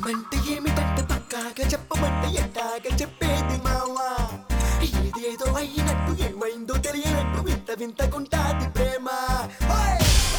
ప్రేమంటే ఏమిటంటే పక్కాగా చెప్పమంటే ఎట్టాగా చెప్పేది మావా ఏదేదో అయినట్టు ఏమైందో తెలియనట్టు వింత వింతకుంటాది ప్రేమ ఓయ్!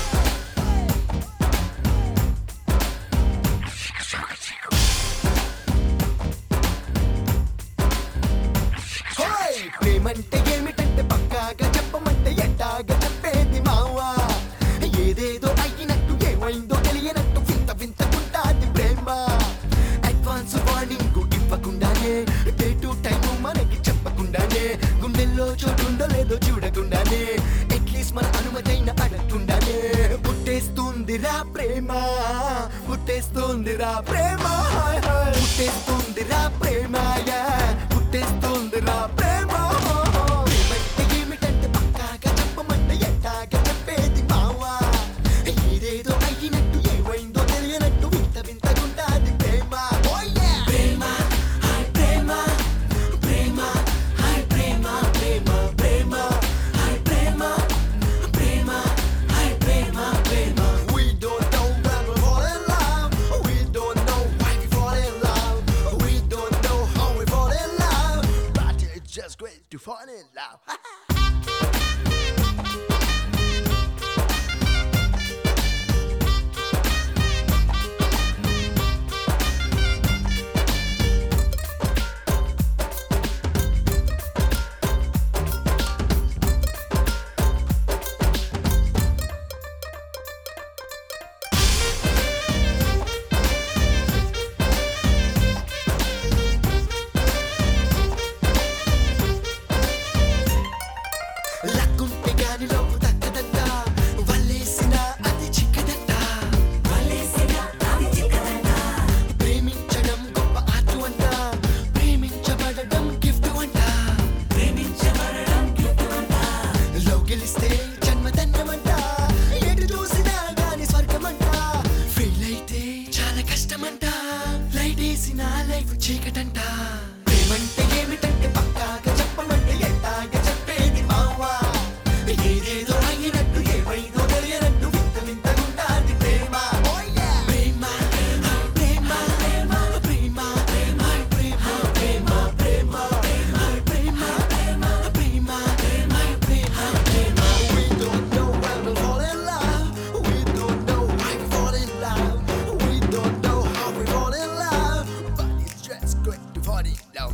హోయ్! ప్రేమంటే ఏమిటంటే పక్కాగా చెప్పమంటే ఎట్టాగా చెప్పేది మావా ఏదేదో అయినట్టు ఏమైందో తెలియనట్టు వింత వింతకుంటాది ప్రేమ అడ్వాన్స్ వార్నింగ్ ఇవ్వకుండానే డే టు టైం మనకి చెప్పకుండానే గుండెల్లో చోటుండో లేదో చూడకుండానే అట్లీస్ట్ మన అనుమతైన అడగకుండానే పుట్టేస్తుందిరా ప్రేమ పుట్టేస్తుందిరా ప్రేమ హాయ్ హాయ్. పుట్టేస్తుందిరా ప్రేమ yeah. పుట్టేస్తుందిరా ప్రేమ ప్రేమంటే ఏమిటంటే పక్కాగా చెప్పమంటే ఎట్టాగా చెప్పేది మావా ఏదేదో అయినట్టు ఏమైందో తెలియనట్టు వింత వింతగుంటాది ప్రేమ Oh yeah! ప్రేమ హాయ్ ప్రేమ ప్రేమ హాయ్ ప్రేమ ప్రేమ ప్రేమ హాయ్ ప్రేమ ప్రేమ హాయ్ ప్రేమ ప్రేమ We don't know when we fall in love We don't know why we fall in love We don't know how we fall in love But it's just great to fall in love లక్కుంటే గాని లోపు దక్కదంట వల్లేసిన అది చిక్కదంట ప్రేమించడం గొప్ప art అంట ప్రేమించబడడం gift అంట love గెలిస్తే జన్మదన్నమంట ఎటు చూసినా గాని స్వర్గమంట ఫెయిల్ అయితే చాలా కష్టమంట లైట్ వేసిన లైఫ్ చీకటంట ప్రేమంటే ఏమిటంటే పక్కాగా చెప్పమంటే ఎట్టాగా చెప్పేది మావా ఏదేదో అయినట్టు ఏమైందో తెలియనట్టు వింత వింతగుంటాది ప్రేమ Oh yeah! ప్రేమ ప్రేమ ప్రేమ ప్రేమ ప్రేమ ప్రేమ ప్రేమ ప్రేమ ప్రేమ ప్రేమ ప్రేమ ప్రేమ We don't know when we fall in love We don't know why we fall in love We don't know how we fall in love But it's just great to fall in love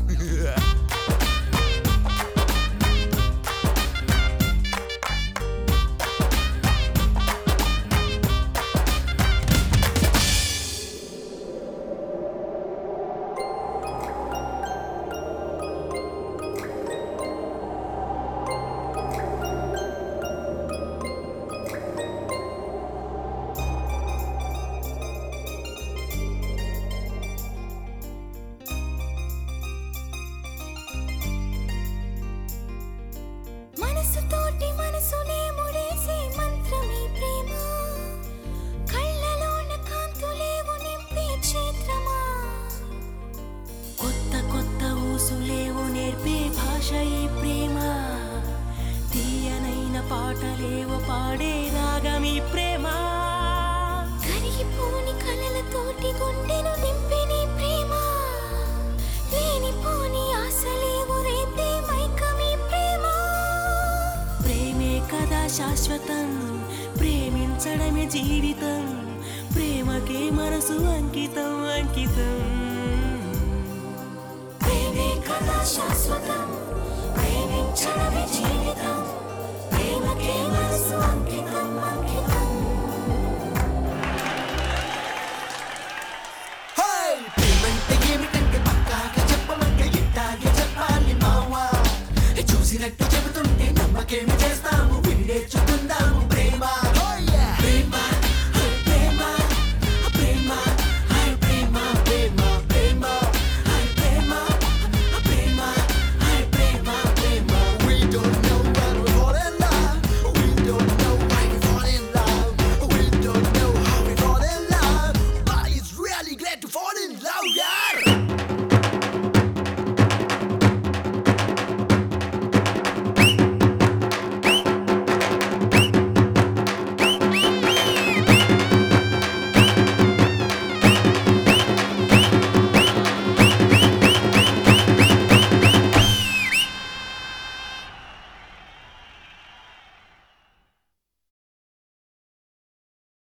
మనసుతోటి మనసునే ముడేసే మంత్రమే ప్రేమ కళ్ళలోన కాంతులేవు నింపే క్షేత్రమా కొత్త కొత్త ఊసులేవు నేర్పే భాష ఈ ప్రేమ తీయనైన పాటలేవో పాడే రాగమి ప్రేమ కరిగిపోని కలలతోటి గుండెను నింపే నీ ప్రేమ లేనిపోని ఆశలేవు రేపే మైకమీ ప్రేమ ప్రేమే కదా శాశ్వతం ప్రేమించడమే జీవితం ప్రేమకే మనసు అంకితం అంకితం ప్రేమే కదా శాశ్వతం ప్రేమించడమే జీవితం ప్రేమకే మనసు అంకితం అంకితం Hey! ప్రేమంటే ఏమిటంటే పక్కాగా చెప్పమంటే ఇట్టాగే చెప్పాలి మావా చూసినట్టు చెబుతుంటే నమ్మకేమి చేస్తాము విని నేర్చుకుందాము ప్రేమ